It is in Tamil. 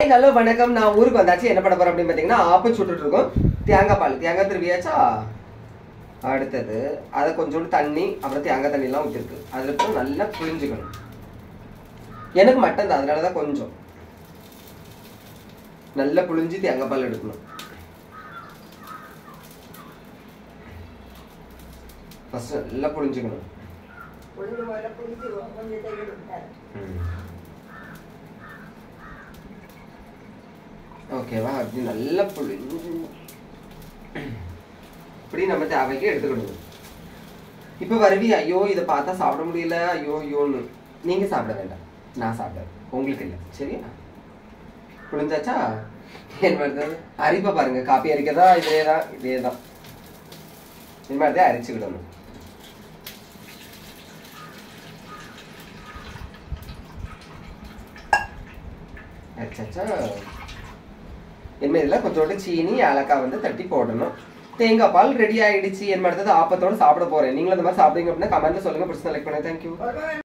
ஹலோ வணக்கம் நான் ஊருக்கு வந்தாச்சு என்ன பண்ண போறோம் அப்படின்னு பார்த்தீங்கன்னா ஆப்ப சுட்டுட்டு இருக்கோம் தேங்காய் பால் தேங்காய் திருவியாச்சா அடுத்தது அதை கொஞ்சோண்டு தண்ணி அப்புறம் தேங்காய் தண்ணிலாம் ஊற்றிருக்கு அதில் அப்புறம் நல்லா புழிஞ்சுக்கணும் எனக்கு மட்டன் தான் அதனால தான் கொஞ்சம் நல்லா புழிஞ்சு தேங்காய் பால் எடுக்கணும் ஃபர்ஸ்ட் நல்லா புழிஞ்சுக்கணும் உளுந்து முதல்ல புளிச்சு கொஞ்சம் தையல் விட்டாரு ஓகேவா அப்படி நல்லா புழிஞ்சு இப்படி நம்ம தேவைக்கு எடுத்துக்கணும் இப்போ வருவி ஐயோ இதை பார்த்தா சாப்பிட முடியல ஐயோ ஐயோன்னு நீங்கள் சாப்பிட வேண்டாம் நான் சாப்பிடுறேன் உங்களுக்கு இல்லை சரியா புழிஞ்சாச்சா என் மாதிரி அரிப்பை பாருங்க காப்பி அரிக்கதா இதே தான் இதே தான் இந்த மாதிரி தான் அரைச்சிக்கிடணும் அரைச்சாச்சா இனிமேல் இதில் கொஞ்சோண்டு சீனி ஏலக்காய் வந்து தட்டி போடணும் தேங்காய் பால் ரெடி ஆயிடுச்சு என் அடுத்தது ஆப்பத்தோட சாப்பிட போறேன் நீங்களும் அந்த மாதிரி சாப்பிடுங்க அப்படின்னா கமெண்ட்ல சொல்லுங்க பிடிச்சி செலக்ட் பண்ண தேங்க்யூ ஒரு